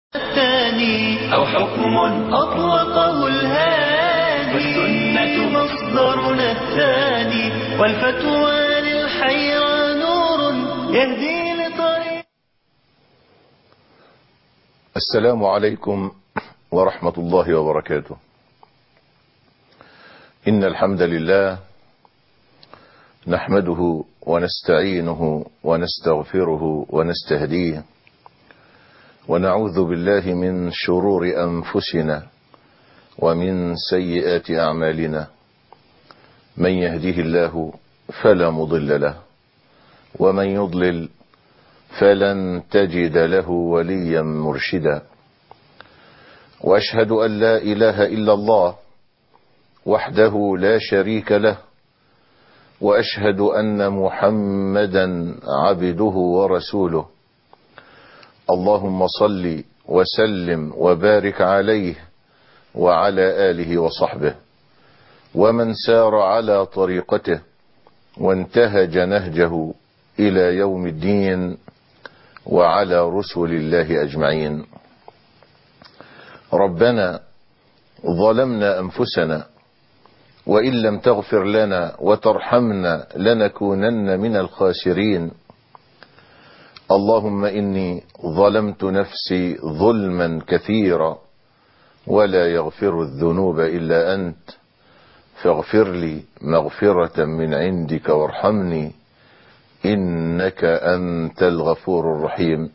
الثاني أو حكم أطلقه الهادي والسنة مصدرنا الثاني والفتوى للحيرى نور يهدي لطريق السلام عليكم ورحمة الله وبركاته إن الحمد لله نحمده ونستعينه ونستغفره ونستهديه ونعوذ بالله من شرور أنفسنا ومن سيئات أعمالنا من يهديه الله فلا مضل له ومن يضلل فلن تجد له وليا مرشدا وأشهد أن لا إله إلا الله وحده لا شريك له وأشهد أن محمدا عبده ورسوله اللهم صل وسلم وبارك عليه وعلى آله وصحبه ومن سار على طريقته وانتهج نهجه إلى يوم الدين وعلى رسل الله أجمعين ربنا ظلمنا أنفسنا وإن لم تغفر لنا وترحمنا لنكونن من الخاسرين اللهم إني ظلمت نفسي ظلما كثيرا ولا يغفر الذنوب إلا أنت فاغفر لي مغفرة من عندك وارحمني إنك أنت الغفور الرحيم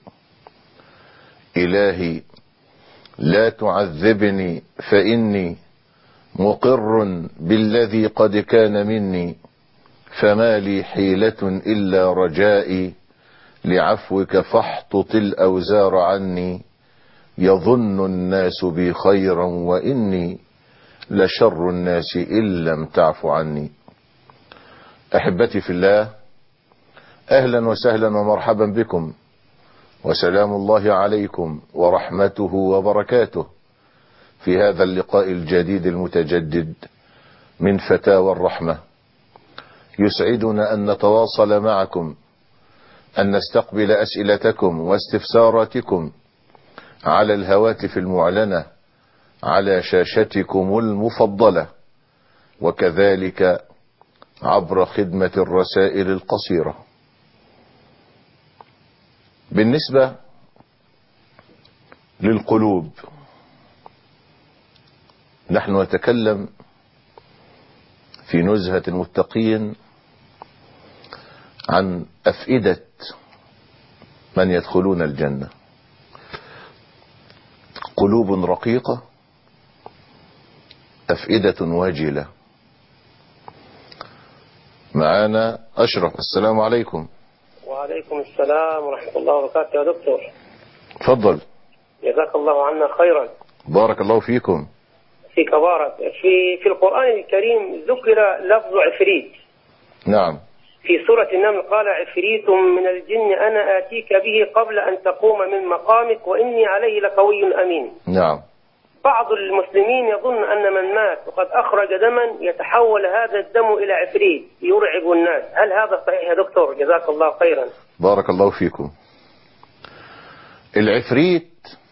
إلهي لا تعذبني فإني مقر بالذي قد كان مني فما لي حيلة إلا رجائي لعفوك فاحطط الأوزار عني يظن الناس بي خيرا وإني لشر الناس إن لم تعف عني أحبتي في الله أهلا وسهلا ومرحبا بكم وسلام الله عليكم ورحمته وبركاته في هذا اللقاء الجديد المتجدد من فتاوى الرحمة يسعدنا أن نتواصل معكم أن نستقبل أسئلتكم واستفساراتكم على الهواتف المعلنة على شاشتكم المفضلة وكذلك عبر خدمة الرسائل القصيرة بالنسبة للقلوب نحن نتكلم في نزهة المتقين عن أفئدة من يدخلون الجنة قلوب رقيقة أفئدة واجلة معانا أشرف السلام عليكم وعليكم السلام ورحمة الله وبركاته يا دكتور تفضل جزاك الله عنا خيرا بارك الله فيكم فيك بارك في في القرآن الكريم ذكر لفظ عفريت نعم في سورة النمل قال عفريت من الجن أنا آتيك به قبل أن تقوم من مقامك وإني عليه لقوي أمين نعم بعض المسلمين يظن أن من مات وقد أخرج دما يتحول هذا الدم إلى عفريت يرعب الناس هل هذا صحيح يا دكتور جزاك الله خيرا بارك الله فيكم العفريت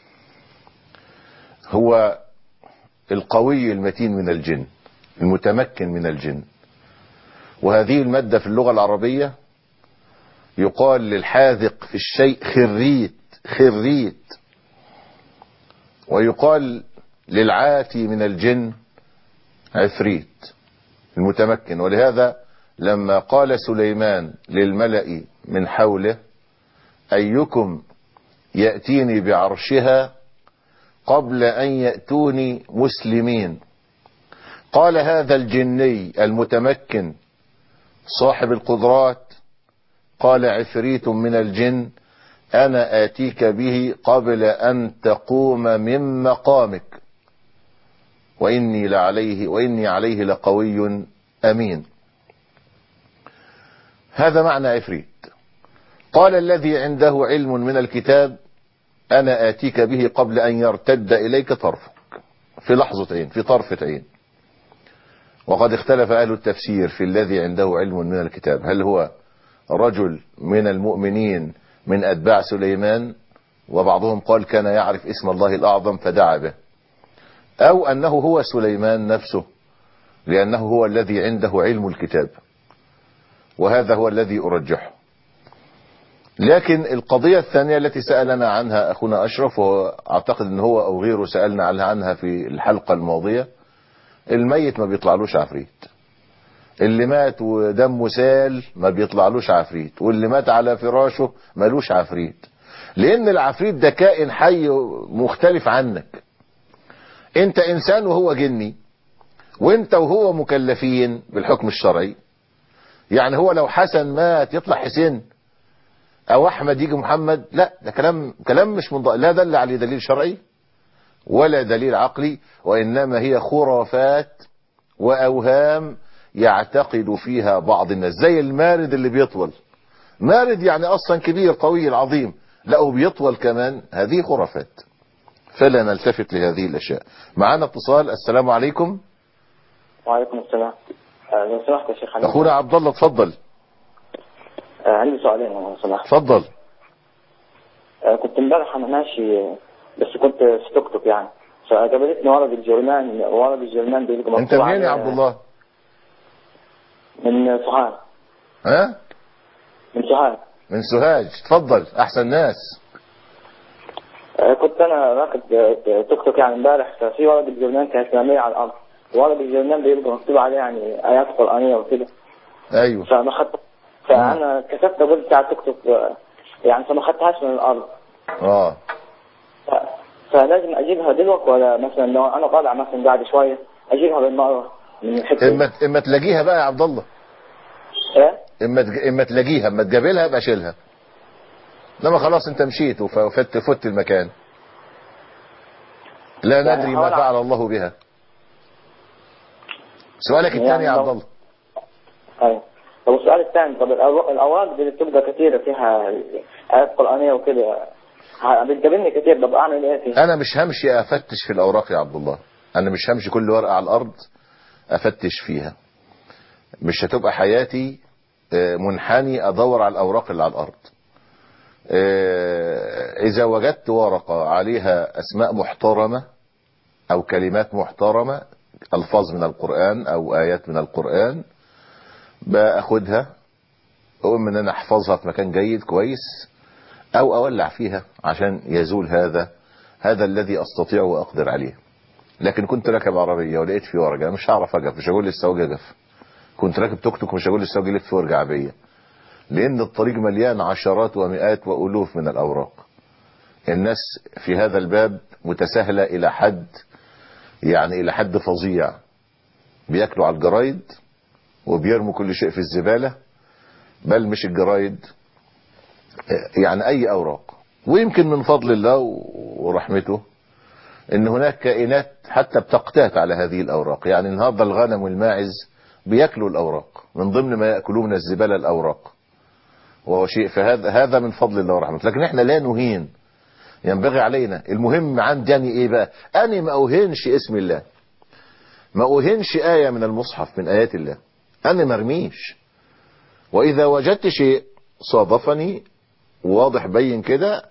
هو القوي المتين من الجن المتمكن من الجن وهذه المادة في اللغة العربية يقال للحاذق في الشيء خريت خريت ويقال للعاتي من الجن عفريت المتمكن ولهذا لما قال سليمان للملأ من حوله أيكم يأتيني بعرشها قبل أن يأتوني مسلمين قال هذا الجني المتمكن صاحب القدرات قال عفريت من الجن أنا آتيك به قبل أن تقوم من مقامك وإني لعليه وإني عليه لقوي أمين هذا معنى عفريت قال الذي عنده علم من الكتاب أنا آتيك به قبل أن يرتد إليك طرفك في لحظة عين في طرفة عين وقد اختلف أهل التفسير في الذي عنده علم من الكتاب هل هو رجل من المؤمنين من أتباع سليمان وبعضهم قال كان يعرف اسم الله الأعظم فدعا به أو أنه هو سليمان نفسه لأنه هو الذي عنده علم الكتاب وهذا هو الذي أرجحه لكن القضية الثانية التي سألنا عنها أخونا أشرف وأعتقد أنه هو أو غيره سألنا عنها في الحلقة الماضية الميت ما بيطلعلوش عفريت اللي مات ودمه سال ما بيطلعلوش عفريت واللي مات على فراشه ملوش عفريت لأن العفريت ده كائن حي مختلف عنك انت انسان وهو جني وانت وهو مكلفين بالحكم الشرعي يعني هو لو حسن مات يطلع حسين او احمد يجي محمد لا ده كلام كلام مش منض... لا دل عليه دليل شرعي ولا دليل عقلي وانما هي خرافات واوهام يعتقد فيها بعض الناس زي المارد اللي بيطول مارد يعني اصلا كبير طويل عظيم لا هو بيطول كمان هذه خرافات فلا نلتفت لهذه الاشياء معانا اتصال السلام عليكم وعليكم السلام آه، لو سمحت يا شيخ علي اخونا عبد الله اتفضل آه، عندي سؤالين لو سمحت اتفضل آه، كنت امبارح انا ماشي آه، بس كنت في توك توك يعني فقابلتني ورق الجرمان ورق الجرمان بيلقى انت مكتوب منين يا عليه- عبد الله من سوهاج ها من سوهاج من سوهاج اتفضل احسن ناس آه، كنت انا راكب آه، توك توك يعني امبارح ففي ورق الجرمان كانت مرميه على الارض ورق الجرمان بيبقى مكتوب عليه يعني ايات قرانيه وكده ايوه فما خدت فانا كتبت قلت بتاع التوك توك آه، يعني فما خدتهاش من الارض اه ف- فلازم اجيبها دلوقتي ولا مثلا لو انا طالع مثلا بعد شويه اجيبها بالمره من الحته اما اما تلاقيها بقى يا عبد الله ايه اما تج- اما تلاقيها اما تقابلها يبقى شيلها انما خلاص انت مشيت وف- وفت فت المكان لا يعني ندري ما حوالي- فعل الله بها سؤالك يعني الثاني يا لو- عبد الله ايوه طب السؤال الثاني طب الأوراق- الاوراق دي اللي بتبقى كثيره فيها ايات قرانيه وكده ه- بتقابلني كتير طب اعمل ايه فيها؟ انا مش همشي افتش في الاوراق يا عبد الله انا مش همشي كل ورقه على الارض افتش فيها مش هتبقى حياتي آه، منحني ادور على الاوراق اللي على الارض آه، اذا وجدت ورقه عليها اسماء محترمه او كلمات محترمه الفاظ من القران او ايات من القران باخدها اقوم ان انا احفظها في مكان جيد كويس او اولع فيها عشان يزول هذا هذا الذي استطيع واقدر عليه لكن كنت راكب عربيه ولقيت في ورقه مش هعرف اقف مش هقول للسواق اقف كنت راكب توك توك مش هقول للسواق يلف ويرجع بيا لان الطريق مليان عشرات ومئات والوف من الاوراق الناس في هذا الباب متساهله الى حد يعني الى حد فظيع بياكلوا على الجرايد وبيرموا كل شيء في الزباله بل مش الجرايد يعني اي اوراق ويمكن من فضل الله ورحمته ان هناك كائنات حتى بتقتات على هذه الاوراق يعني النهارده الغنم والماعز بياكلوا الاوراق من ضمن ما ياكلون من الزباله الاوراق وهو شيء فهذا هذا من فضل الله ورحمته لكن احنا لا نهين ينبغي علينا المهم عندي أنا ايه بقى انا ما اوهنش اسم الله ما اوهنش ايه من المصحف من ايات الله انا مرميش واذا وجدت شيء صادفني واضح بين كده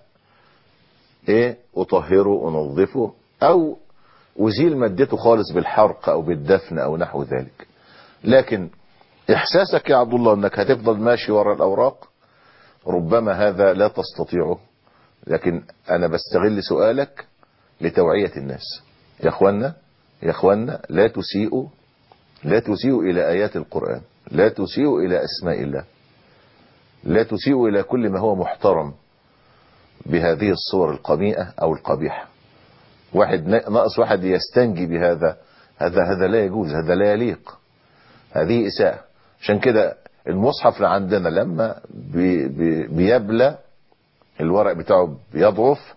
ايه اطهره انظفه او ازيل مادته خالص بالحرق او بالدفن او نحو ذلك لكن احساسك يا عبد الله انك هتفضل ماشي ورا الاوراق ربما هذا لا تستطيعه لكن انا بستغل سؤالك لتوعية الناس يا اخوانا يا اخوانا لا تسيئوا لا تسيئوا الى ايات القرآن لا تسيئوا الى اسماء الله لا تسيئوا الى كل ما هو محترم بهذه الصور القميئة او القبيحة واحد ناقص واحد يستنجي بهذا هذا هذا لا يجوز هذا لا يليق هذه إساءة عشان كده المصحف اللي عندنا لما بي بي بيبلى الورق بتاعه بيضعف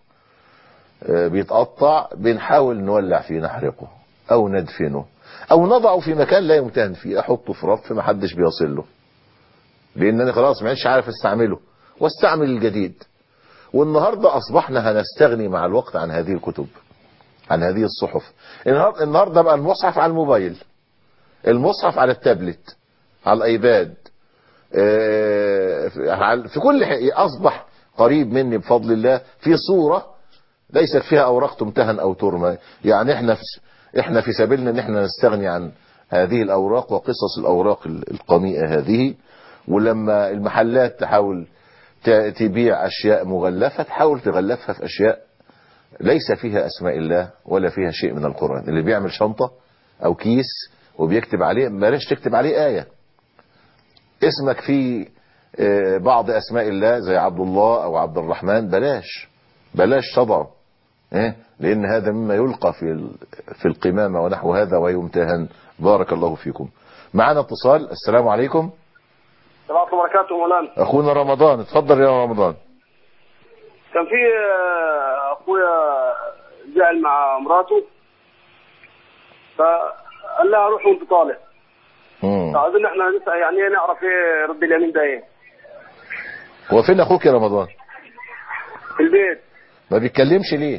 بيتقطع بنحاول نولع فيه نحرقه او ندفنه او نضعه في مكان لا يمتهن فيه احطه في رف ما حدش بيصل له لان انا خلاص ما عادش عارف استعمله واستعمل الجديد والنهاردة اصبحنا هنستغني مع الوقت عن هذه الكتب عن هذه الصحف النهاردة بقى المصحف على الموبايل المصحف على التابلت على الايباد في كل حاجة اصبح قريب مني بفضل الله في صورة ليست فيها اوراق تمتهن او ترمى يعني احنا في احنا في سبيلنا ان احنا نستغني عن هذه الاوراق وقصص الاوراق ال- القميئة هذه ولما المحلات تحاول ت- تبيع اشياء مغلفة تحاول تغلفها في اشياء ليس فيها اسماء الله ولا فيها شيء من القرآن اللي بيعمل شنطة او كيس وبيكتب عليه بلاش تكتب عليه آية اسمك فيه آه، بعض اسماء الله زي عبد الله او عبد الرحمن بلاش بلاش تضعه إيه؟ لان هذا مما يلقى في ال- في القمامة ونحو هذا ويمتهن بارك الله فيكم معنا اتصال السلام عليكم السلام عليكم وبركاته مولانا اخونا رمضان اتفضل يا رمضان كان في آه، اخويا زعل مع مراته فقال لها روح وانت طالع مم. فعايزين احنا نسأل يعني ايه نعرف ايه رد اليمين ده ايه هو فين اخوك يا رمضان في البيت ما بيتكلمش ليه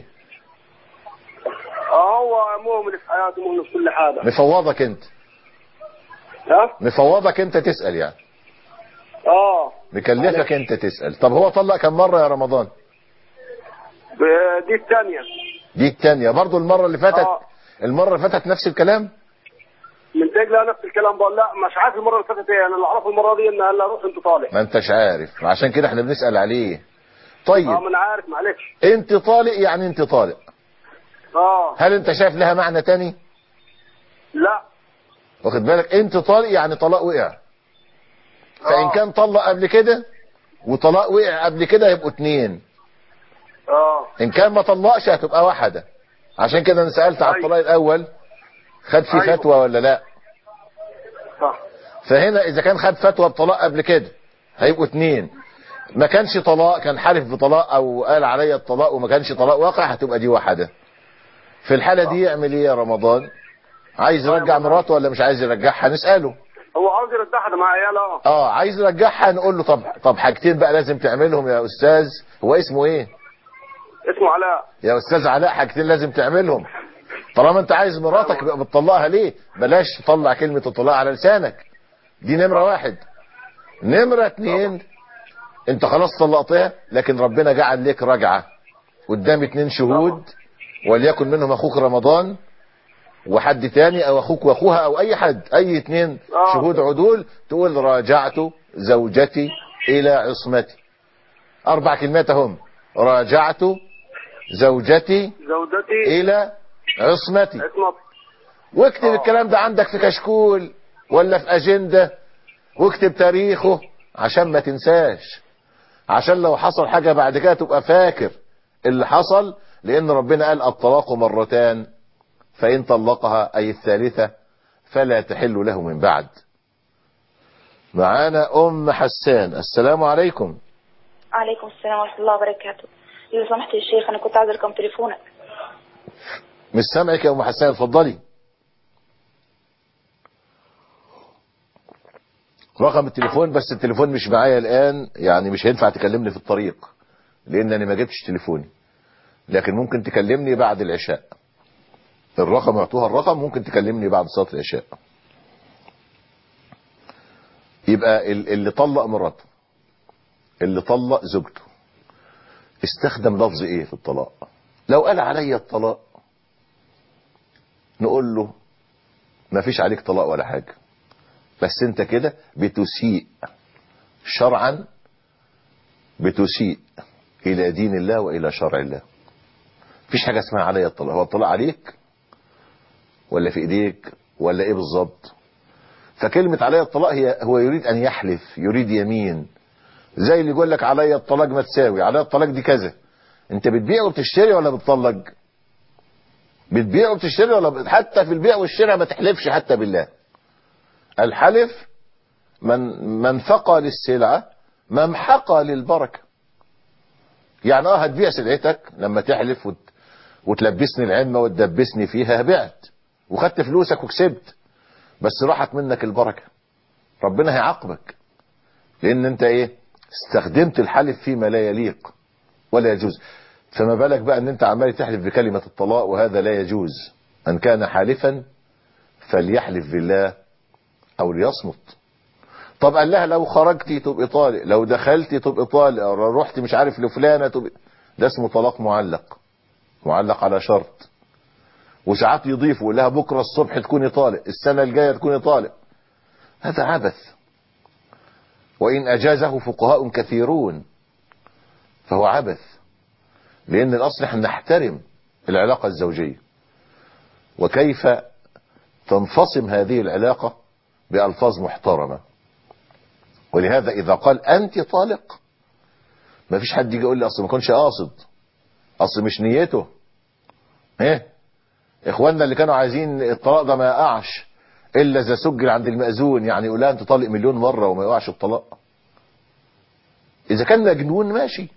اه هو مهمل في حياته مهمل في كل حاجه مفوضك انت ها مفوضك انت تسأل يعني اه مكلفك انت تسأل طب هو طلق كم مرة يا رمضان ب- دي الثانيه دي التانية برضو المرة اللي فاتت اه المرة اللي فاتت نفس الكلام من تجلى نفس الكلام بقول لا مش عارف المره اللي فاتت ايه انا اللي اعرفه المره دي ان قال لها روح انت طالع ما انتش عارف عشان كده احنا بنسأل عليه طيب اه ما انا عارف معلش انت طالق يعني انت طالق اه هل انت شايف لها معنى تاني لا واخد بالك انت طالق يعني طلاق وقع فان آه. كان طلق قبل كده وطلاق وقع قبل كده يبقوا اتنين اه ان كان ما طلقش هتبقى واحدة عشان كده انا سألت على أيوة. الطلاق الاول خد فيه أيوة. فتوى ولا لا صح فهنا اذا كان خد فتوى بطلاق قبل كده هيبقوا اتنين ما كانش طلاق كان حالف بطلاق او قال عليا الطلاق وما كانش طلاق واقع هتبقى دي واحدة في الحالة دي يعمل ايه يا رمضان عايز يرجع مراته ولا مش عايز يرجعها نسأله هو عاوز يرجعها ده مع عياله اه اه عايز يرجعها نقول له طب طب حاجتين بقى لازم تعملهم يا استاذ هو اسمه ايه اسمه علاء يا استاذ علاء حاجتين لازم تعملهم طالما انت عايز مراتك يبقى بتطلقها ليه بلاش تطلع كلمة الطلاق على لسانك دي نمرة واحد نمرة اتنين انت خلاص طلقتها لكن ربنا جعل لك رجعة قدام اتنين شهود وليكن منهم اخوك رمضان وحد تاني او اخوك واخوها او اي حد اي اتنين آه. شهود عدول تقول راجعت زوجتي الى عصمتي اربع كلمات هم راجعت زوجتي زوجتي الى عصمتي اسمه واكتب آه. الكلام ده عندك في كشكول ولا في اجندة واكتب تاريخه عشان ما تنساش عشان لو حصل حاجة بعد كده تبقى فاكر اللي حصل لان ربنا قال الطلاق مرتان فان طلقها اي الثالثة فلا تحل له من بعد معانا ام حسان السلام عليكم عليكم السلام ورحمة الله وبركاته لو سمحت يا شيخ أنا كنت عايز رقم تليفونك مش سامعك يا ام حسان اتفضلي رقم التليفون بس التليفون مش معايا الان يعني مش هينفع تكلمني في الطريق لان انا ما جبتش تليفوني لكن ممكن تكلمني بعد العشاء الرقم اعطوها الرقم ممكن تكلمني بعد صلاة العشاء يبقى ال- اللي طلق مراته اللي طلق زوجته استخدم لفظ ايه في الطلاق لو قال علي الطلاق نقول له ما فيش عليك طلاق ولا حاجة بس انت كده بتسيء شرعا بتسيء الى دين الله والى شرع الله مفيش حاجة اسمها علي الطلاق هو الطلاق عليك ولا في ايديك ولا ايه بالظبط فكلمة علي الطلاق هي هو يريد ان يحلف يريد يمين زي اللي يقول لك علي الطلاق ما تساوي علي الطلاق دي كذا انت بتبيع وبتشتري ولا بتطلق بتبيع وبتشتري ولا ب... حتى في البيع والشراء ما تحلفش حتى بالله الحلف من منفقة للسلعة ممحقة للبركة يعني اه هتبيع سلعتك لما تحلف وت... وتلبسني العمة وتدبسني فيها بعت وخدت فلوسك وكسبت بس راحت منك البركة ربنا هيعاقبك لان انت ايه استخدمت الحلف فيما لا يليق ولا يجوز فما بالك بقى ان انت عمال تحلف بكلمة الطلاق وهذا لا يجوز من كان حالفا فليحلف بالله او ليصمت طب قال لها لو خرجتي تبقي طالق لو دخلتي تبقي طالق أو رحتي مش عارف لفلانة تبقي ده اسمه طلاق معلق معلق على شرط وساعات يضيفوا يقول لها بكرة الصبح تكوني طالق السنة الجاية تكوني طالق هذا عبث وإن أجازه فقهاء كثيرون فهو عبث لأن الأصل احنا نحترم العلاقة الزوجية وكيف تنفصم هذه العلاقة بألفاظ محترمة ولهذا إذا قال أنت طالق ما فيش حد يجي يقول لي أصل ما كنش قاصد أصل مش نيته ايه إخواننا اللي كانوا عايزين الطلاق ده ما يقعش إلا إذا سجل عند المأذون يعني يقول لها أنت طالق مليون مرة وما يقعش الطلاق إذا كان مجنون ماشي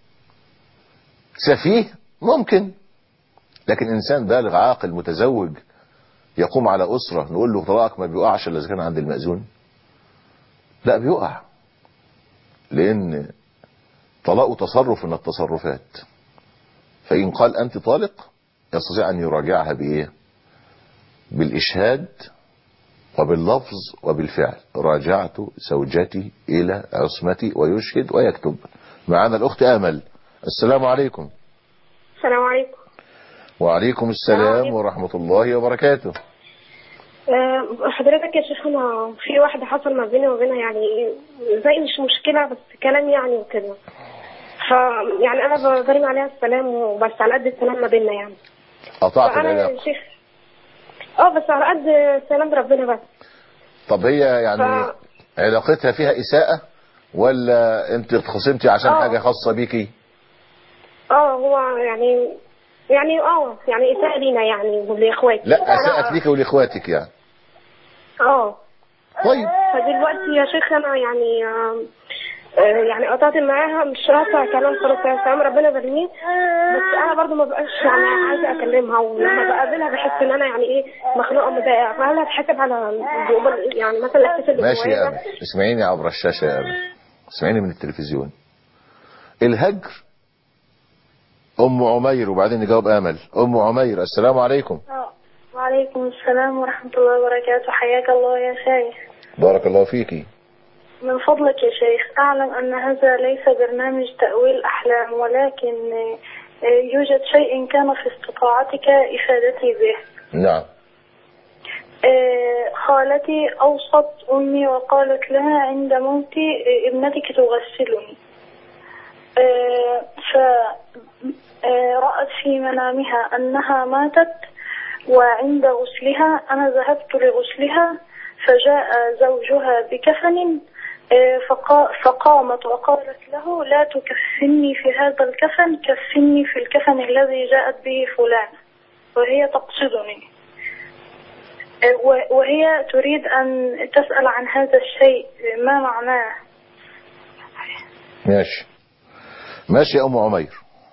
سفيه ممكن لكن إنسان بالغ عاقل متزوج يقوم على أسرة نقول له طلاقك ما بيقعش إلا إذا كان عند المأذون لا بيقع لأن طلاقه تصرف من التصرفات فإن قال أنت طالق يستطيع أن يراجعها بإيه بالإشهاد وباللفظ وبالفعل راجعت زوجتي إلى عصمتي ويشهد ويكتب معنا الأخت آمل السلام عليكم السلام عليكم وعليكم السلام ورحمة الله وبركاته أه، حضرتك يا شيخ انا في واحده حصل ما بيني وبينها يعني زي مش مشكله بس كلام يعني وكده ف يعني انا برمي عليها السلام وبس على قد السلام ما بيننا يعني قطعت فانا يا العلاقة شيخ اه بس على قد سلام ربنا بس طب هي يعني ف- علاقتها فيها إساءة ولا انت اتخصمتي عشان آه. حاجة خاصة بيكي اه هو يعني يعني اه يعني اساءة لينا يعني ولاخواتي لا أساءت أنا- ليك ولإخواتك يعني اه طيب فدلوقتي يا شيخ انا يعني آه، آه، يعني قطعت معاها مش رافعه كلام خلاص يا سلام ربنا برميه بس انا برضو ما بقاش يعني عايزه اكلمها ولما بقابلها بحس ان انا يعني ايه مخنوقه مضايقه فهل هتحاسب على الجواب- يعني مثلا الاحساس اللي ماشي جوايا يا ده؟ أمل اسمعيني عبر الشاشة يا أمل اسمعيني من التلفزيون الهجر أم عمير وبعدين نجاوب أمل أم عمير السلام عليكم وعليكم السلام ورحمة الله وبركاته حياك الله يا شيخ بارك الله فيكي من فضلك يا شيخ أعلم أن هذا ليس برنامج تأويل أحلام ولكن آه، يوجد شيء كان في استطاعتك إفادتي به نعم آه، خالتي أوصت أمي وقالت لها عند موتي آه، ابنتك تغسلني آه، ف آه، رأت في منامها أنها ماتت وعند غسلها أنا ذهبت لغسلها فجاء زوجها بكفن آه، فقا- فقامت وقالت له لا تكفني في هذا الكفن كفني في الكفن الذي جاءت به فلانة وهي تقصدني و- وهي تريد أن تسأل عن هذا الشيء ما معناه ماشي ماشي يا أم عمير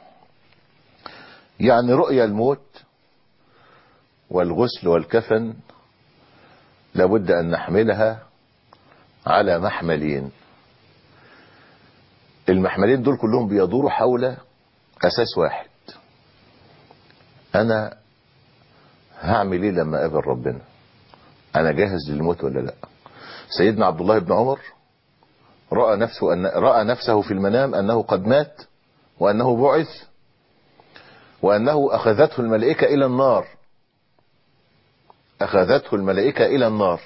يعني رؤيا الموت والغسل والكفن لابد أن نحملها على محملين المحملين دول كلهم بيدوروا حول أساس واحد أنا هعمل إيه لما أقابل ربنا أنا جاهز للموت ولا لا سيدنا عبد الله بن عمر رأى نفسه أن رأى نفسه في المنام أنه قد مات وأنه بعث وأنه أخذته الملائكة إلى النار أخذته الملائكة إلى النار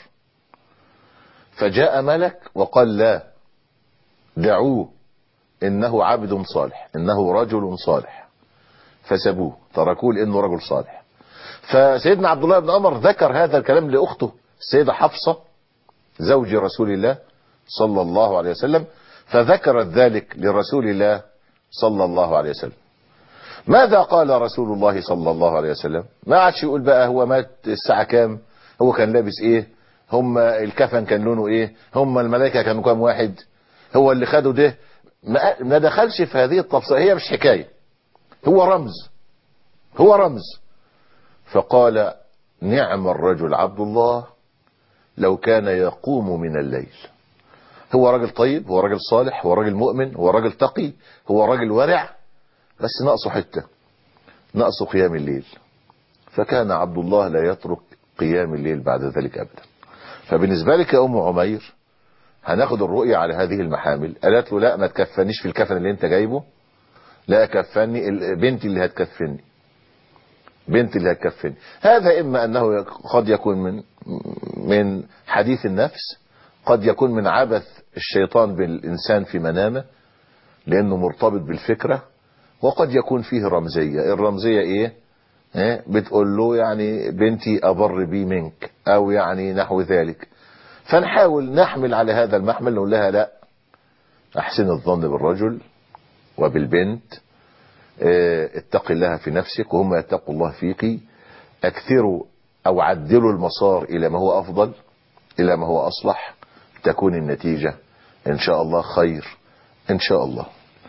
فجاء ملك وقال لا دعوه إنه عبد صالح إنه رجل صالح فسبوه تركوه لأنه رجل صالح فسيدنا عبد الله بن عمر ذكر هذا الكلام لأخته السيدة حفصة زوج رسول الله صلى الله عليه وسلم فذكرت ذلك لرسول الله صلى الله عليه وسلم ماذا قال رسول الله صلى الله عليه وسلم ما عادش يقول بقى هو مات الساعة كام هو كان لابس ايه هم الكفن كان لونه ايه هم الملائكة كانوا كام واحد هو اللي خدوا ده ما ما دخلش في هذه التفصيل هي مش حكاية هو رمز هو رمز فقال نعم الرجل عبد الله لو كان يقوم من الليل هو راجل طيب هو راجل صالح هو راجل مؤمن هو راجل تقي هو راجل ورع بس ناقصه حتة ناقصه قيام الليل فكان عبد الله لا يترك قيام الليل بعد ذلك أبدا فبالنسبة لك يا أم عمير هناخد الرؤية على هذه المحامل قالت له لا ما تكفنيش في الكفن اللي انت جايبه لا كفني ال- بنتي اللي هتكفني بنتي اللي هتكفني هذا اما انه قد يكون من من حديث النفس قد يكون من عبث الشيطان بالانسان في منامه لانه مرتبط بالفكرة وقد يكون فيه رمزية الرمزية ايه ها؟ بتقول له يعني بنتي أبر بي منك أو يعني نحو ذلك فنحاول نحمل على هذا المحمل نقول لها لا أحسن الظن بالرجل وبالبنت اه، اتق الله في نفسك وهم يتقوا الله فيك أكثروا أو عدلوا المسار إلى ما هو أفضل إلى ما هو أصلح تكون النتيجة إن شاء الله خير إن شاء الله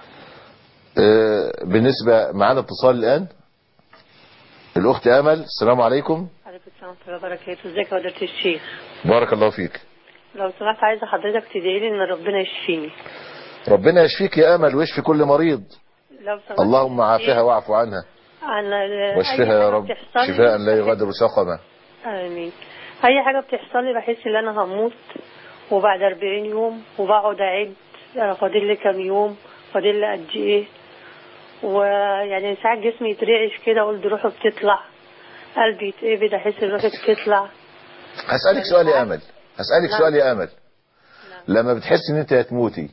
اه، بالنسبة معنا اتصال الآن الأخت أمل السلام عليكم عليكم السلام ورحمة الله وبركاته ازيك يا فضيلة الشيخ بارك الله فيك لو سمحت عايزة حضرتك تدعي لي ان ربنا يشفيني ربنا يشفيك يا أمل ويشفي كل مريض لو سمحت اللهم عافها واعف عنها عن واشفها يا رب شفاء لا يغادر سقما امين اي حاجة بتحصل لي بحس ان انا هموت وبعد 40 يوم وبقعد اعد آه، فاضل لي كام يوم فاضل لي قد ايه ويعني ساعات جسمي يترعش كده اقول دي روحي بتطلع قلبي يتقبض احس ان روحي بتطلع هسألك سؤال يا أمل هسألك نعم. سؤال يا أمل لما بتحس إن أنت هتموتي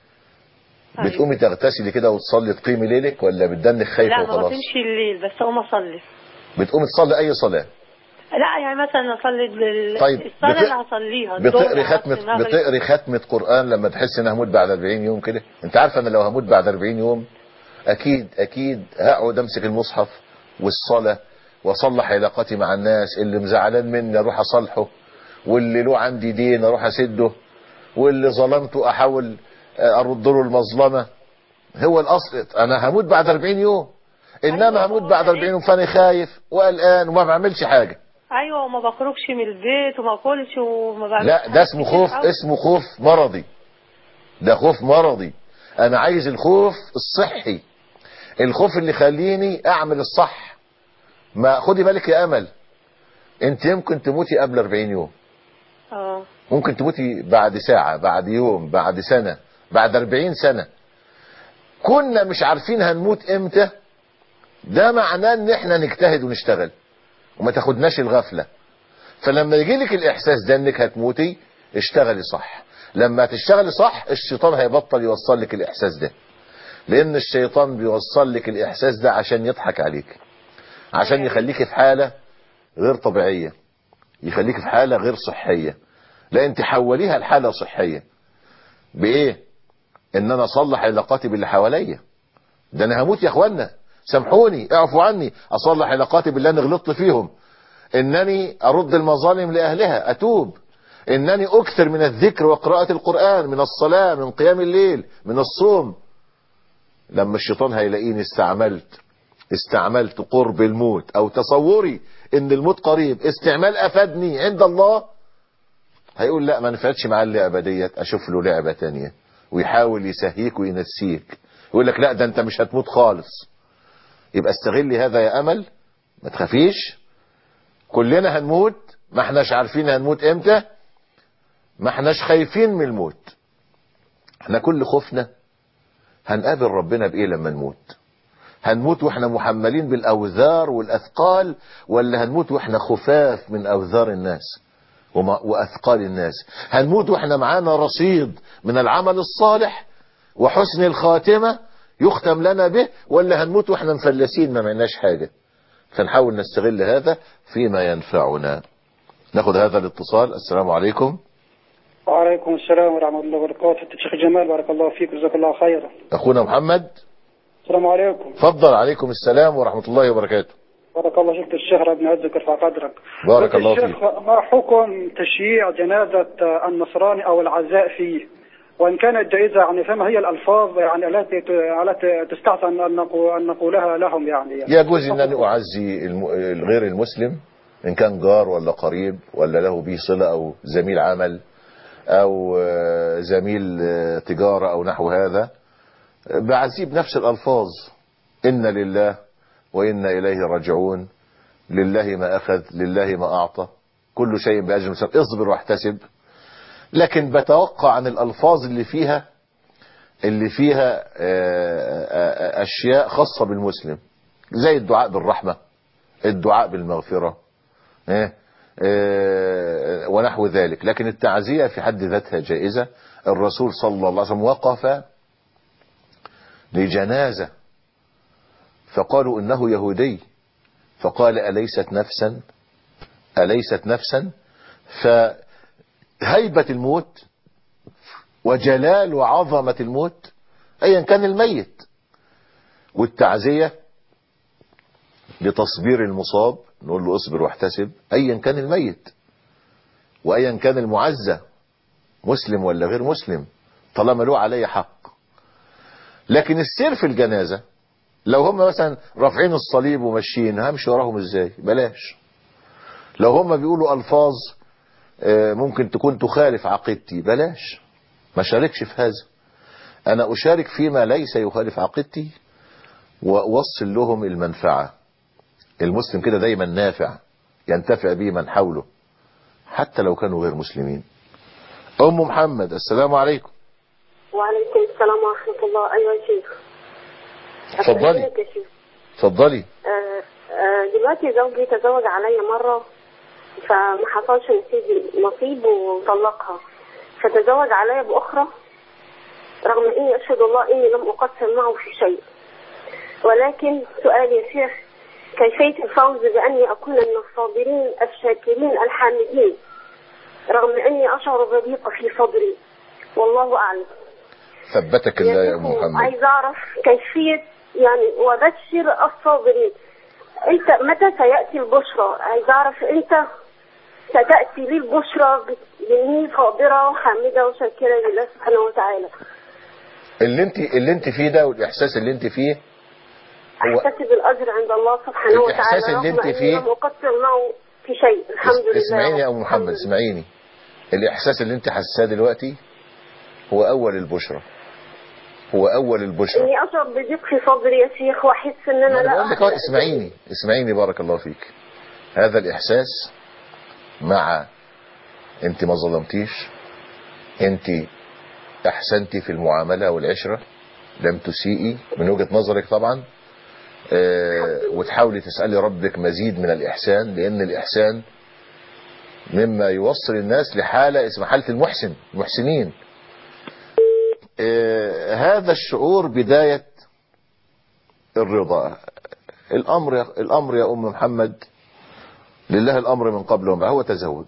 بتقومي تغتسلي كده وتصلي تقيمي ليلك ولا بتدنك خايفة لا ما وخلاص بطيمش الليل بس اقوم اصلي بتقومي تصلي أي صلاة لا يعني مثلا اصلي ال- طيب، الصلاه بت- اللي هصليها الظهر، بتقري العصر، ختمة المغرب. بتقري ختمة قرآن لما تحس إن هموت بعد 40 يوم كده أنت عارفة أنا لو هموت بعد 40 يوم أكيد أكيد هقعد أمسك المصحف والصلاة وأصلح علاقتي مع الناس اللي مزعلان مني أروح أصلحه واللي له عندي دين أروح أسده واللي ظلمته أحاول أرد له المظلمة هو الأصل أنا هموت بعد 40 يوم إنما هموت بعد 40 يوم فأنا خايف وقلقان وما بعملش حاجة ايوه وما بخرجش من البيت وما اكلش وما بعملش لا حاجات ده اسمه كتير خوف أوي. اسمه خوف مرضي ده خوف مرضي انا عايز الخوف الصحي الخوف اللي يخليني اعمل الصح ما خدي بالك يا امل انت يمكن تموتي قبل 40 يوم اه ممكن تموتي بعد ساعة بعد يوم بعد سنة بعد 40 سنة كنا مش عارفين هنموت امتى ده معناه ان احنا نجتهد ونشتغل وما تاخدناش الغفلة فلما يجي لك الاحساس ده انك هتموتي اشتغلي صح لما تشتغلي صح الشيطان هيبطل يوصل لك الاحساس ده لان الشيطان بيوصل لك الاحساس ده عشان يضحك عليك عشان يخليك في حالة غير طبيعية يخليك في حالة غير صحية لا انت حوليها لحالة صحية بايه ان انا اصلح علاقاتي باللي حواليا ده انا هموت يا اخوانا سامحوني اعفوا عني اصلح علاقاتي باللي انا غلطت فيهم انني ارد المظالم لاهلها اتوب انني اكثر من الذكر وقراءة القرآن من الصلاة من قيام الليل من الصوم لما الشيطان هيلاقيني استعملت استعملت قرب الموت او تصوري ان الموت قريب استعمال افادني عند الله هيقول لا ما نفعتش معاه اللعبة ديت اشوف له لعبة تانية ويحاول يسهيك وينسيك يقول لك لا ده انت مش هتموت خالص يبقى استغلي هذا يا امل ما تخافيش كلنا هنموت ما احناش عارفين هنموت امتى ما احناش خايفين من الموت احنا كل خوفنا هنقابل ربنا بايه لما نموت هنموت واحنا محملين بالاوزار والاثقال ولا هنموت واحنا خفاف من اوزار الناس وما- واثقال الناس هنموت واحنا معانا رصيد من العمل الصالح وحسن الخاتمة يختم لنا به ولا هنموت واحنا مفلسين ما معناش حاجة فنحاول نستغل هذا فيما ينفعنا ناخد هذا الاتصال السلام عليكم وعليكم السلام ورحمة الله وبركاته الشيخ جمال بارك الله فيك جزاك الله خيرا اخونا محمد السلام عليكم فضل عليكم السلام ورحمة الله وبركاته بارك الله فيك الشيخ ربنا يعزك ويرفع قدرك بارك قلت الله الشيخ ما حكم تشييع جنازة النصراني أو العزاء فيه وإن كانت جائزة يعني فما هي الألفاظ يعني التي ت- التي تستحسن أن نقو- أن نقولها لهم يعني, يعني. يجوز ان انا اعزي الم- الغير المسلم ان كان جار ولا قريب ولا له به صلة او زميل عمل او آه، زميل آه، تجارة او نحو هذا بعزيه بنفس الالفاظ ان لله وانا اليه راجعون لله ما اخذ لله ما اعطى كل شيء باجل مسبب اصبر واحتسب لكن بتوقع عن الألفاظ اللي فيها اللي فيها آه، آه، آه، أشياء خاصة بالمسلم زي الدعاء بالرحمة الدعاء بالمغفرة إيه؟ آه، ونحو ذلك لكن التعزية في حد ذاتها جائزة الرسول صلى الله عليه وسلم وقف لجنازة فقالوا إنه يهودي فقال أليست نفسا أليست نفسا فهيبة الموت وجلال وعظمة الموت أيا كان الميت والتعزية لتصبير المصاب نقول له اصبر واحتسب أيا كان الميت وأيا كان المعزى مسلم ولا غير مسلم طالما له علي حق لكن السير في الجنازة لو هم مثلا رافعين الصليب وماشيين همشي وراهم ازاي بلاش لو هم بيقولوا الفاظ آه، ممكن تكون تخالف عقيدتي بلاش ما شاركش في هذا انا اشارك فيما ليس يخالف عقيدتي واوصل لهم المنفعة المسلم كده دايما نافع ينتفع به من حوله حتى لو كانوا غير مسلمين ام محمد السلام عليكم وعليكم السلام ورحمة الله أيوة يا شيخ اتفضلي. أكلمك يا شيخ اتفضلي آه، آه، دلوقتي زوجي تزوج عليا مرة فما حصلش نصيب نصيب وطلقها فتزوج عليا بأخرى رغم إني أشهد الله إني لم أقصر معه في شيء ولكن سؤالي يا شيخ كيفية الفوز بأني أكون من الصابرين الشاكرين الحامدين رغم أني أشعر بضيق في صدري والله أعلم ثبتك الله يا ام محمد عايز أعرف كيفية يعني وبشر الصابرين أنت متى سيأتي البشرى عايز أعرف أنت ستأتي لي البشرى ب- بإني صابرة وحامدة وشاكرة لله سبحانه وتعالى اللي انت اللي انت فيه ده والاحساس اللي انت فيه هو أحتسب الأجر عند الله سبحانه وتعالى الإحساس اللي رغم أنت أني فيه- لم أقصر معه في شيء الحمد لله اسمعيني يا ام محمد اسمعيني الاحساس اللي انت حاساه دلوقتي هو اول البشرى هو اول البشرى إني أشعر بضيق في صدري يا شيخ وأحس إن أنا ما انا لا بقول لك اهو أحسن. اسمعيني اسمعيني بارك الله فيك هذا الاحساس مع انت ما ظلمتيش انت احسنتي في المعامله والعشره لم تسيئي من وجهه نظرك طبعا آه، وتحاولي تسالي ربك مزيد من الاحسان لان الاحسان مما يوصل الناس لحاله اسمها حاله المحسن المحسنين آه، هذا الشعور بدايه الرضا الامر الامر يا ام محمد لله الامر من قبل وما هو تزوج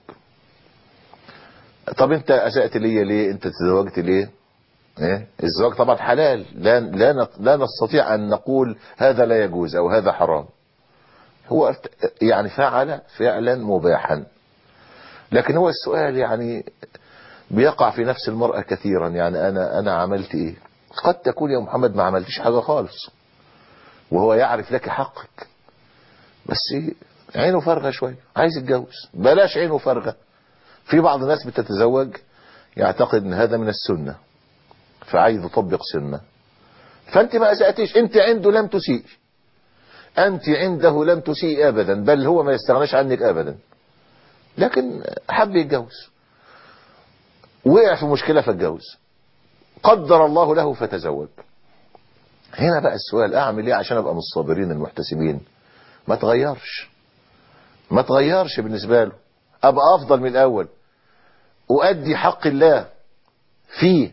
طب انت اسأت لي ليه انت تزوجت ليه إيه؟ الزواج طبعا حلال لا لا نط- لا نستطيع ان نقول هذا لا يجوز او هذا حرام هو ارت- يعني فعل فعلا مباحا لكن هو السؤال يعني بيقع في نفس المرأة كثيرا يعني انا انا عملت ايه قد تكون يا محمد ما عملتش حاجة خالص وهو يعرف لك حقك بس عينه فارغة شوية عايز يتجوز بلاش عينه فارغة في بعض الناس بتتزوج يعتقد ان هذا من السنة فعايز يطبق سنة فانت ما اسأتيش انت عنده لم تسيء انت عنده لم تسيء ابدا بل هو ما يستغناش عنك ابدا لكن حب يتجوز وقع في مشكلة فاتجوز قدر الله له فتزوج هنا بقى السؤال اعمل ايه عشان ابقى من الصابرين المحتسبين ما تغيرش ما تغيرش بالنسبة له ابقى افضل من الاول اؤدي حق الله فيه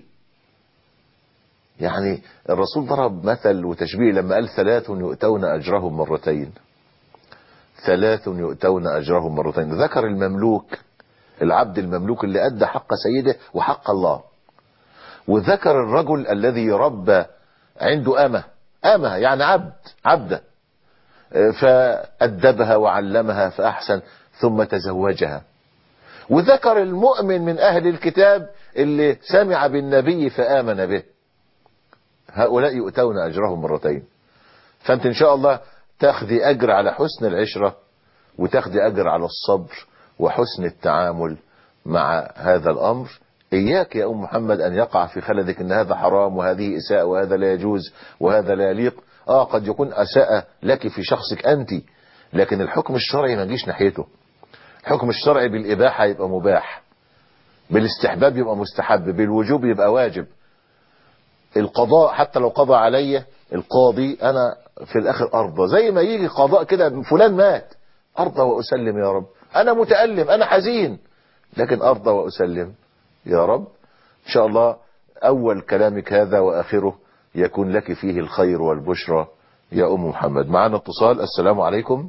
يعني الرسول ضرب مثل وتشبيه لما قال ثلاث يؤتون اجرهم مرتين ثلاث يؤتون اجرهم مرتين ذكر المملوك العبد المملوك اللي ادى حق سيده وحق الله وذكر الرجل الذي ربى عنده أمة أمة يعني عبد عبدة فأدبها وعلمها فأحسن ثم تزوجها وذكر المؤمن من أهل الكتاب اللي سمع بالنبي فآمن به هؤلاء يؤتون أجرهم مرتين فأنت إن شاء الله تاخذي أجر على حسن العشرة وتاخذي أجر على الصبر وحسن التعامل مع هذا الأمر إياك يا أم محمد أن يقع في خلدك أن هذا حرام وهذه إساءة وهذا لا يجوز وهذا لا يليق آه قد يكون أساءة لك في شخصك أنت لكن الحكم الشرعي ما يجيش ناحيته الحكم الشرعي بالإباحة يبقى مباح بالاستحباب يبقى مستحب بالوجوب يبقى واجب القضاء حتى لو قضى عليا القاضي انا في الاخر ارضى زي ما يجي قضاء كده فلان مات ارضى واسلم يا رب انا متألم انا حزين لكن ارضى واسلم يا رب ان شاء الله اول كلامك هذا واخره يكون لك فيه الخير والبشرى يا ام محمد معنا اتصال السلام عليكم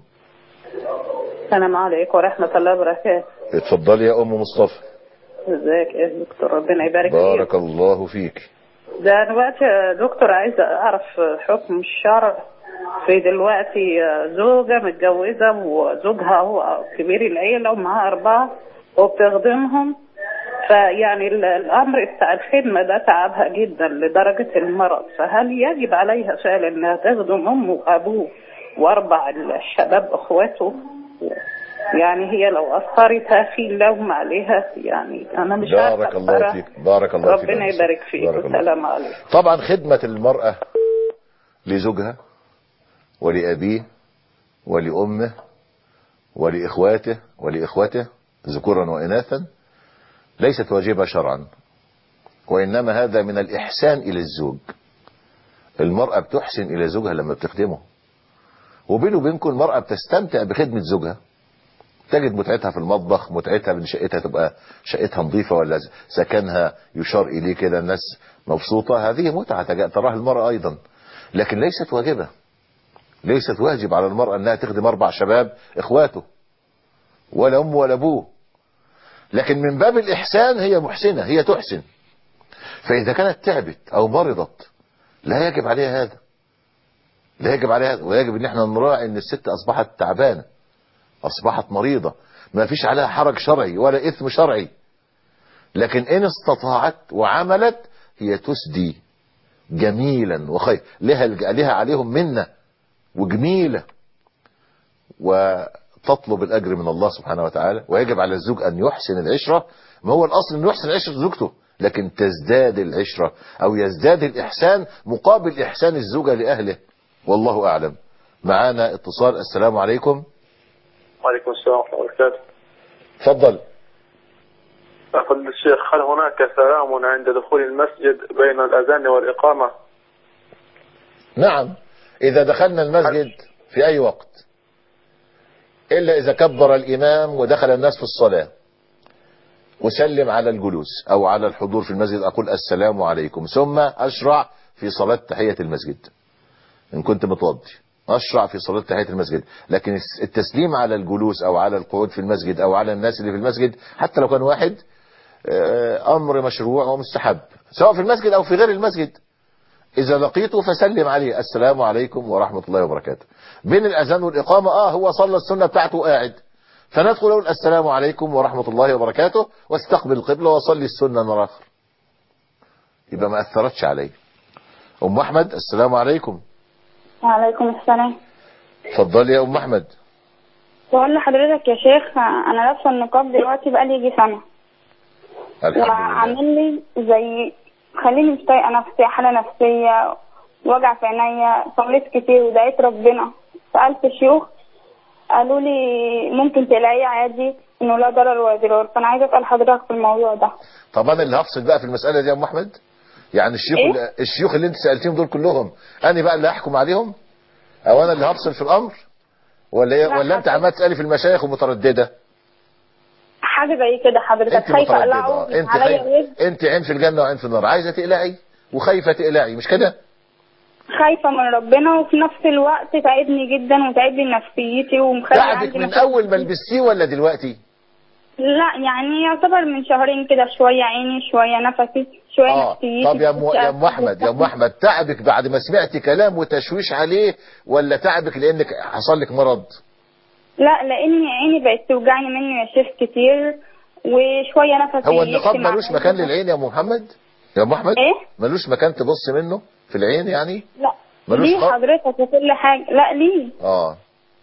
السلام عليكم ورحمة الله وبركاته اتفضلي يا ام مصطفى ازيك يا دكتور ربنا يبارك فيك بارك الله فيك ده دلوقتي يا دكتور عايزة أعرف حكم الشرع في دلوقتي زوجة متجوزة وزوجها هو كبير العيلة ومعاه أربعة وبتخدمهم فيعني ال- الأمر بتاع الخدمة ده تعبها جدا لدرجة المرض فهل يجب عليها فعلا إنها تخدم أمه وأبوه وأربع الشباب أخواته يعني هي لو أثرت في اللوم عليها يعني أنا مش عارفة بارك الله بصراحة. فيك بارك الله فيك ربنا يا أنس. يبارك فيك بارك الله. والسلام عليكم طبعا خدمة المرأة لزوجها ولأبيه ولأمه ولإخواته ولإخوته ذكورا وإناثا ليست واجبة شرعا وإنما هذا من الإحسان إلى الزوج المرأة بتحسن إلى زوجها لما بتخدمه وبينه وبينكم المرأة بتستمتع بخدمة زوجها تجد متعتها في المطبخ متعتها بان شقتها تبقى شقتها نظيفة ولا سكنها يشار إليه كده الناس مبسوطة هذه متعة تجا- تراها المرأة أيضا لكن ليست واجبة ليست واجب على المرأة أنها تخدم أربع شباب إخواته ولا أم ولا أبوه لكن من باب الإحسان هي محسنة هي تحسن فإذا كانت تعبت أو مرضت لا يجب عليها هذا لا يجب عليها هذا ويجب ان احنا نراعي ان الست اصبحت تعبانة اصبحت مريضة ما فيش عليها حرج شرعي ولا اثم شرعي لكن ان استطاعت وعملت هي تسدي جميلا وخير لها لها عليهم منة وجميلة وتطلب الاجر من الله سبحانه وتعالى ويجب على الزوج ان يحسن العشرة ما هو الاصل انه يحسن عشرة زوجته لكن تزداد العشرة او يزداد الاحسان مقابل احسان الزوجة لاهله والله اعلم معانا اتصال السلام عليكم وعليكم السلام ورحمة الله وبركاته تفضل فضل الشيخ هل هناك سلام عند دخول المسجد بين الأذان والإقامة نعم اذا دخلنا المسجد في اي وقت الا اذا كبر الامام ودخل الناس في الصلاة اسلم على الجلوس او على الحضور في المسجد اقول السلام عليكم ثم اشرع في صلاة تحية المسجد ان كنت متوضي اشرع في صلاة تحية المسجد لكن التسليم على الجلوس او على القعود في المسجد او على الناس اللي في المسجد حتى لو كان واحد آه، امر مشروع ومستحب سواء في المسجد او في غير المسجد اذا لقيته فسلم عليه السلام عليكم ورحمة الله وبركاته بين الاذان والاقامة اه هو صلى السنة بتاعته وقاعد فندخل نقول السلام عليكم ورحمة الله وبركاته واستقبل القبلة واصلي السنة مرة اخر يبقى ما اثرتش عليه ام احمد السلام عليكم وعليكم السلام اتفضلي يا ام احمد بقول لحضرتك يا شيخ انا لابسه النقاب دلوقتي بقالي يجي سنه الحمد لله وعامل لي زي خليني مش طايقه نفسي حاله نفسيه وجع في عينيا صليت كتير ودعيت ربنا سالت الشيوخ قالوا لي ممكن تلاقيه عادي انه لا ضرر ولا ضرار فانا عايزه اسال حضرتك في الموضوع ده طب انا اللي هفصل بقى في المسألة دي يا ام احمد يعني الشيوخ إيه؟ اللي الشيوخ اللي انت سألتيهم دول كلهم انا بقى اللي هحكم عليهم او انا اللي هفصل في الامر ولا ايه لا، ولا انت حضرتك- عمال تسالي في المشايخ ومتردده حاجه زي كده حضرتك انت خايفه متردده اقلعه انت عليا خايفه رزق انت عين في الجنه وعين في النار عايزه تقلعي وخايفه تقلعي مش كده خايفه من ربنا وفي نفس الوقت تعبني جدا وتعب لي نفسيتي ومخلي تعبك عندي من مشاكل اول ما لبستيه ولا دلوقتي لا يعني يعتبر من شهرين كده شوية عيني شوية نفسي شوية اه نفسيتي طب يا ام يا ام احمد يا ام احمد تعبك بعد ما سمعتي كلام وتشويش عليه ولا تعبك لانك حصل لك مرض لا لأن عيني بقت توجعني منه يا شيخ كتير وشوية نفسي هو النقاب يكتم ملوش عليا. مكان للعين يا ام محمد يا ام احمد ايه ملوش مكان تبص منه في العين يعني لا ملوش ليه خط؟ حضرتك وكل حاجة لا ليه اه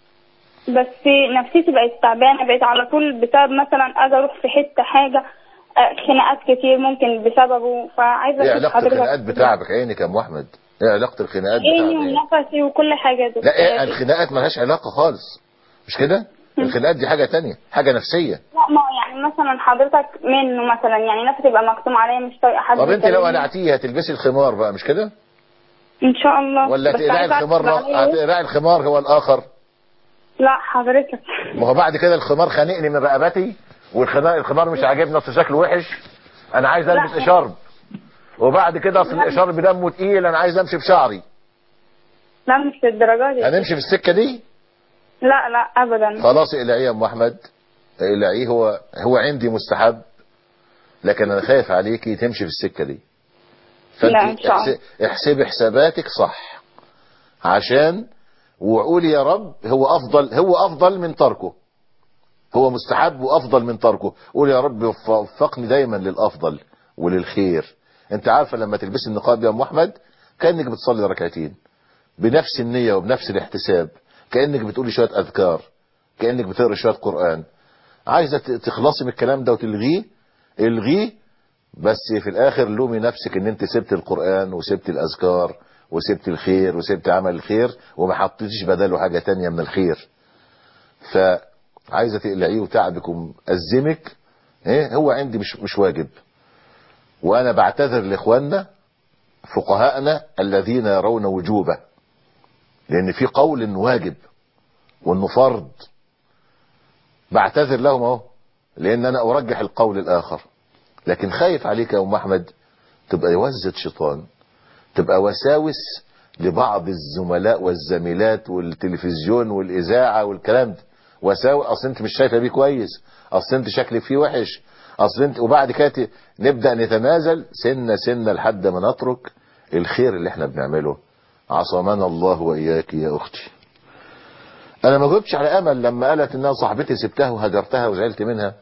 بس نفسيتي بقت تعبانة بقت على طول بسبب مثلا أجي أروح في حتة حاجة آه، خناقات كتير ممكن بسببه فعايزة ايه أشوف علاقة حضرتك الخناقات بتاعك عينك يا ام احمد ايه علاقة الخناقات عيني بتاعك ونفسي وكل حاجة يا دكتور. لا ايه الخناقات ملهاش علاقة خالص مش كده الخناقات دي حاجة تانية حاجة نفسية لا ما يعني مثلا حضرتك منه مثلا يعني نفسي تبقى مكتوم عليا مش طايقه حد طب انت لو يكلمني. قلعتيه هتلبسي الخمار بقى مش كده ان شاء الله ولا بس تقلعي عايزة الخمار أعرف عليه إيه؟ هتقلعي الخمار هو الاخر لا حضرتك ما هو بعد كده الخمار خانقني من رقبتي والخمار الخمار مش عاجبني اصل شكله وحش انا عايز لا. البس اشارب وبعد كده اصل الاشارب دمه تقيل انا عايز امشي بشعري لا مش للدرجه دي هنمشي في السكه دي لا لا ابدا خلاص اقلعيه يا ام احمد اقلعيه هو هو عندي مستحب لكن انا خايف عليكي تمشي في السكه دي لا، إن شاء الله. احس- احسبي حساباتك صح عشان وقولي يا رب هو افضل هو افضل من تركه هو مستحب وافضل من تركه قول يا رب وف- وفقني دايما للافضل وللخير انت عارفه لما تلبسي النقاب يا ام احمد كانك بتصلي ركعتين بنفس النيه وبنفس الاحتساب كانك بتقولي شويه اذكار كانك بتقري شويه قران عايزه ت- تخلصي من الكلام ده وتلغيه الغيه بس في الاخر لومي نفسك ان انت سبت القران وسبت الاذكار وسبت الخير وسبت عمل الخير وما حطيتيش بداله حاجه تانية من الخير فعايزه تقلعيه وتعبك ومأزمك ايه هو عندي مش مش واجب وانا بعتذر لاخواننا فقهاءنا الذين يرون وجوبه لان في قول انه واجب وانه فرض بعتذر لهم اهو لان انا ارجح القول الاخر لكن خايف عليك يا ام احمد تبقى وزة شيطان تبقى وساوس لبعض الزملاء والزميلات والتلفزيون والاذاعه والكلام ده وساوس اصل انت مش شايفه بيه كويس اصل انت شكلك فيه وحش اصل انت وبعد كده ت- نبدا نتنازل سنه سنه لحد ما نترك الخير اللي احنا بنعمله عصمنا الله واياك يا اختي انا ما جاوبتش على امل لما قالت انها صاحبتي سبتها وهجرتها وزعلت منها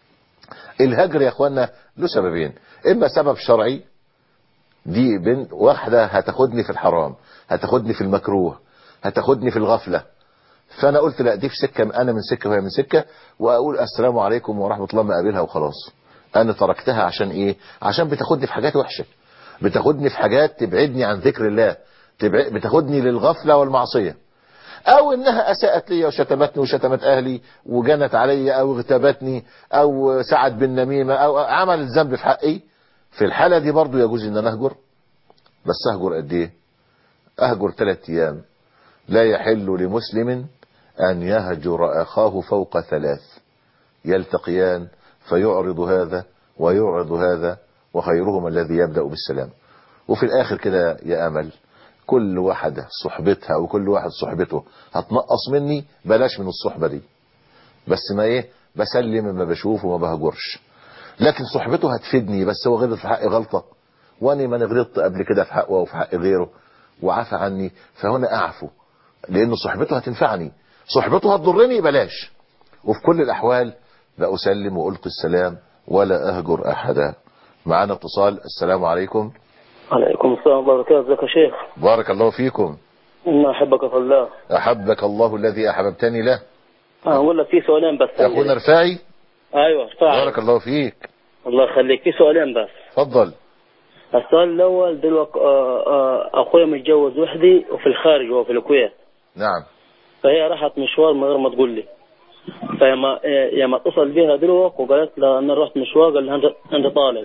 الهجر يا اخوانا له سببين اما سبب شرعي دي بنت واحدة هتاخدني في الحرام هتاخدني في المكروه هتاخدني في الغفلة فانا قلت لا دي في سكة انا من سكة وهي من سكة واقول السلام عليكم ورحمة الله ما اقابلها وخلاص انا تركتها عشان ايه عشان بتاخدني في حاجات وحشة بتاخدني في حاجات تبعدني عن ذكر الله تبع- بتاخدني للغفلة والمعصية او انها اساءت لي وشتمتني وشتمت اهلي وجنت علي او اغتابتني او سعت بالنميمة او عملت ذنب في حقي في الحالة دي برضو يجوز ان انا اهجر بس اهجر قد ايه اهجر ثلاث ايام لا يحل لمسلم ان يهجر اخاه فوق ثلاث يلتقيان فيعرض هذا ويعرض هذا وخيرهما الذي يبدأ بالسلام وفي الاخر كده يا امل كل واحدة صحبتها وكل واحد صحبته هتنقص مني بلاش من الصحبة دي بس ما ايه بسلم ما بشوف وما بهجرش لكن صحبته هتفيدني بس هو غلط في حقي غلطة واني ما غلطت قبل كده في حقه وفي حق غيره وعفى عني فهنا اعفو لان صحبته هتنفعني صحبته هتضرني بلاش وفي كل الاحوال لا اسلم والقي السلام ولا اهجر احدا معانا اتصال السلام عليكم عليكم السلام ورحمة الله وبركاته ازيك يا شيخ بارك الله فيكم إنا أحبك في الله احبك الله الذي احببتني له أنا أقول لك في سؤالين بس يا اخونا رفاعي أيوه ارفع بارك الله فيك الله يخليك في سؤالين بس اتفضل السؤال الأول دلوقتي آه، آه، أخويا متجوز وحدي وفي الخارج هو في الكويت نعم فهي راحت مشوار من غير ما تقول لي فلما لما اتصل بها دلوقتي وقالت لها أنا رحت مشوار قال لها أنت أنت طالق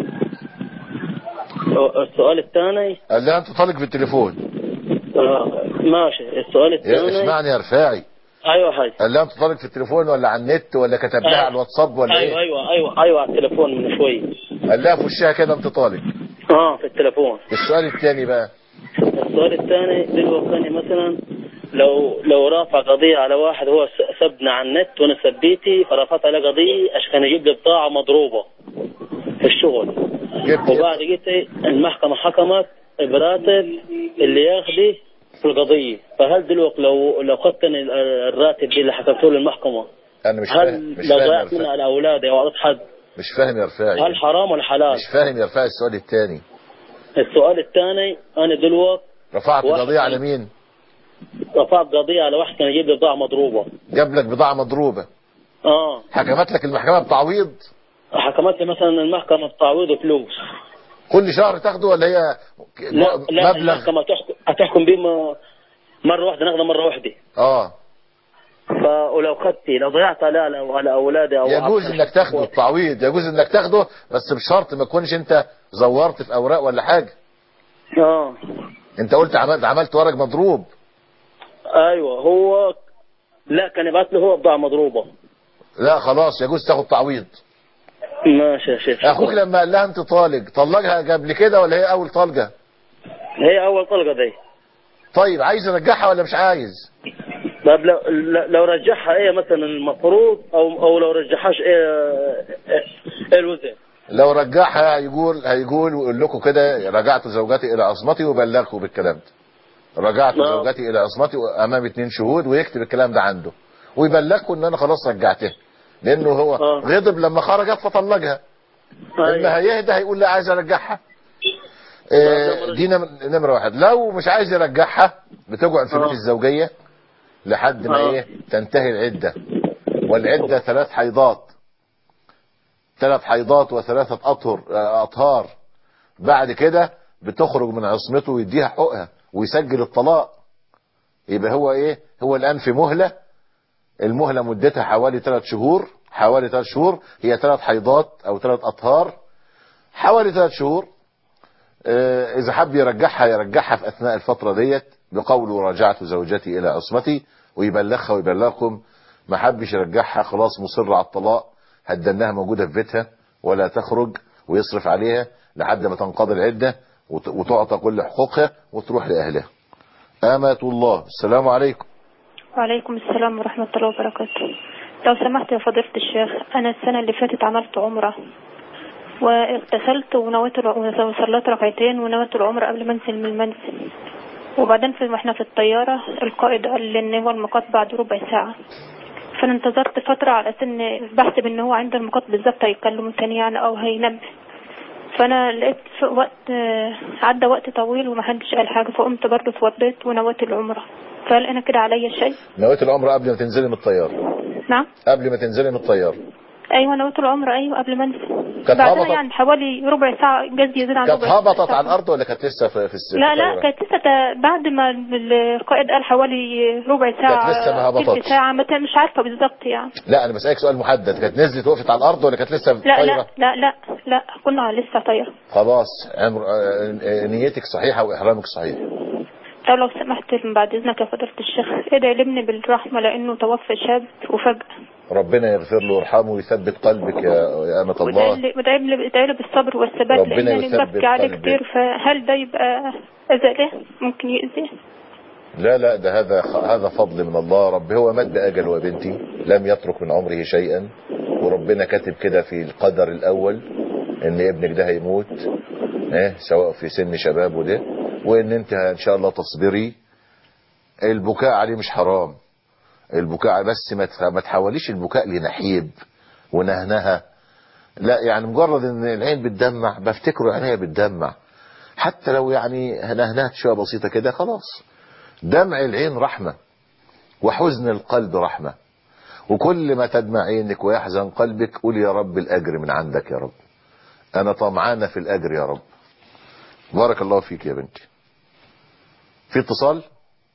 السؤال الثاني قال لي انت طالق في التليفون آه، ماشي السؤال يا الثاني اسمعني يا رفاعي ايوه حاج قال لها انت طالق في التليفون ولا على النت ولا كتب لها أيوة. على الواتساب ولا ايوه ايه ايوه ايوه ايوه على التليفون من شوي قال لها في وشها كده انت طالق اه في التليفون السؤال الثاني بقى السؤال الثاني دلوقتي أنا مثلا لو لو رافع قضية على واحد هو س- سبنا على النت وانا سبيتي فرفعت عليه قضية عشان يجيب لي بضاعة مضروبة في الشغل وبعد كده المحكمة حكمت براتب اللي ياخده في القضية فهل دلوقتي لو لو خدت أنا ال- الراتب دي اللي حكمته للمحكمة انا مش فاهم هل مش لو فاهم يا ضيعت منها رفاعي على أولادي أو أعطيت حد مش فاهم يا رفاعي هل حرام ولا حلال؟ مش فاهم يا رفاعي السؤال الثاني السؤال الثاني أنا دلوقتي رفعت واحد قضية على كان- مين رفعت قضية على واحد كان يجيب لي بضاعة مضروبة جاب لك بضاعة مضروبة اه حكمت لك المحكمة بتعويض حكمت لي مثلا المحكمة بتعويض فلوس كل شهر تاخده ولا هي لا لا مبلغ المحكمة تحكم هتحكم بيه م- مرة واحدة ناخده مرة واحدة اه ف ولو خدتي لو ضيعت على على على اولادي او يجوز انك تاخده التعويض يجوز انك تاخده بس بشرط ما تكونش انت زورت في اوراق ولا حاجه اه انت قلت عملت عملت ورق مضروب ايوه هو لا كان يبعت له هو بضاعه مضروبه لا خلاص يجوز تاخد تعويض ماشي يا شيخ اخوك لما قال لها انت طالق طلقها قبل كده ولا هي اول طلقه هي اول طلقه دي طيب عايز يرجعها ولا مش عايز طب لو لو رجعها ايه مثلا المفروض او او لو رجعهاش ايه ايه الوزن لو رجعها هيقول هيقول ويقول لكم كده رجعت زوجتي الى عصمتي وبلغكم بالكلام ده رجعت نعم. زوجتي الى عصمتي امام اتنين شهود ويكتب الكلام ده عنده ويبلغكم ان انا خلاص رجعتها لانه هو غضب لما خرجت فطلقها لما هيهدى هيقول لا عايز ارجعها آه، دي نم- نمره واحد لو مش عايز يرجعها بتقعد في بيت الزوجيه لحد ما ايه تنتهي العده والعده ثلاث حيضات ثلاث حيضات وثلاثه اطهر آه، اطهار بعد كده بتخرج من عصمته ويديها حقها ويسجل الطلاق يبقى هو ايه هو الان في مهله المهله مدتها حوالي ثلاث شهور حوالي ثلاث شهور هي ثلاث حيضات او ثلاث اطهار حوالي ثلاث شهور آه، اذا حب يرجعها يرجعها في اثناء الفتره ديت بقوله راجعت زوجتي الى عصمتي ويبلغها ويبلغكم ما حبش يرجعها خلاص مصر على الطلاق هدناها موجوده في بيتها ولا تخرج ويصرف عليها لحد ما تنقضي العده وت- وتعطى كل حقوقها وتروح لاهلها امة الله السلام عليكم وعليكم السلام ورحمة الله وبركاته لو سمحت يا فضيلة الشيخ أنا السنة اللي فاتت عملت عمرة واغتسلت ونويت الع- وصليت ركعتين ونويت العمرة قبل ما انزل من المنزل وبعدين في واحنا في الطيارة القائد قال لي ان هو الميقات بعد ربع ساعة فانا انتظرت فترة على اساس ان بحسب ان هو عند الميقات بالظبط هيتكلموا تاني يعني او هينبه فانا لقيت في وقت آه، عدى وقت طويل ومحدش قال حاجة فقمت برضه اتوضيت ونويت العمرة فهل انا كده عليا شيء؟ نويت العمره قبل ما تنزلي من الطياره نعم قبل ما تنزلي من الطياره ايوه نويت العمرة ايوه قبل ما انزل كانت بعدها هبطت- يعني حوالي ربع ساعة جاز يزيد عن كانت ربع هبطت ساعة. على الارض ولا كانت لسه في في الس- لا في لا الطيارة؟ كانت لسه تا- بعد ما القائد قال حوالي ربع ساعة كانت لسه ما تلت هبطتش. ساعة متى مش عارفة بالظبط يعني لا انا بسالك سؤال محدد كانت نزلت وقفت على الارض ولا كانت لسه في لا الطايره لا لا لا لا كنا لسه طايرة خلاص عمر آه، آه، نيتك صحيحه واحرامك صحيح طب لو سمحت من بعد اذنك يا فضيلة الشيخ ادعي لابني بالرحمة لانه توفى شاب وفجأة ربنا يغفر له ويرحمه ويثبت قلبك يا يا امه وادعي الله لي وادعي لي ادعي لي بالصبر والثبات ربنا لانني يثبت ببكي عليه قلبك. كتير فهل ده يبقى اذى له ممكن يأذيه لا لا ده هذا هذا فضل من الله رب هو مد اجل يا بنتي لم يترك من عمره شيئا وربنا كاتب كده في القدر الاول ان ابنك ده هيموت اه سواء في سن شبابه ده وان انت ان شاء الله تصبري البكاء عليه مش حرام البكاء بس ما تخ- ما تحوليش البكاء لنحيب ونهنها لا يعني مجرد ان العين بتدمع بفتكره عينيها بتدمع حتى لو يعني نهنهت شويه بسيطه كده خلاص دمع العين رحمة وحزن القلب رحمة وكل ما تدمع عينك ويحزن قلبك قول يا رب الأجر من عندك يا رب أنا طمعانة في الأجر يا رب بارك الله فيك يا بنتي في اتصال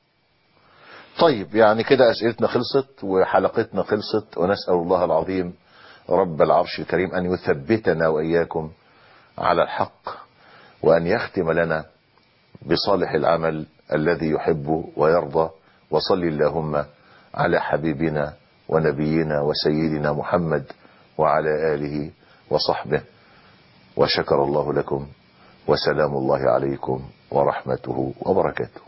طيب يعني كده أسئلتنا خلصت وحلقتنا خلصت ونسأل الله العظيم رب العرش الكريم أن يثبتنا وإياكم على الحق وأن يختم لنا بصالح العمل الذي يحب ويرضى وصل اللهم على حبيبنا ونبينا وسيدنا محمد وعلى آله وصحبه وشكر الله لكم وسلام الله عليكم ورحمته وبركاته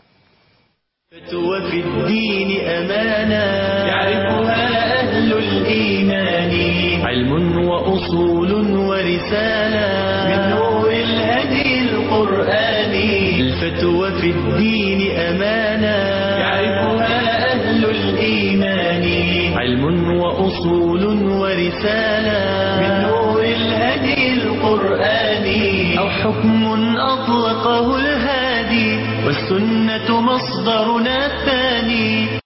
فتوى في الدين أمانة يعرفها أهل الإيمان علم وأصول ورسالة من نور الهدي القرآني الفتوى في الدين أمانة يعرفها أهل الإيمان علم وأصول ورسالة من نور الهدي القرآني أو حكم أطلقه الهادي والسنة مصدرنا الثاني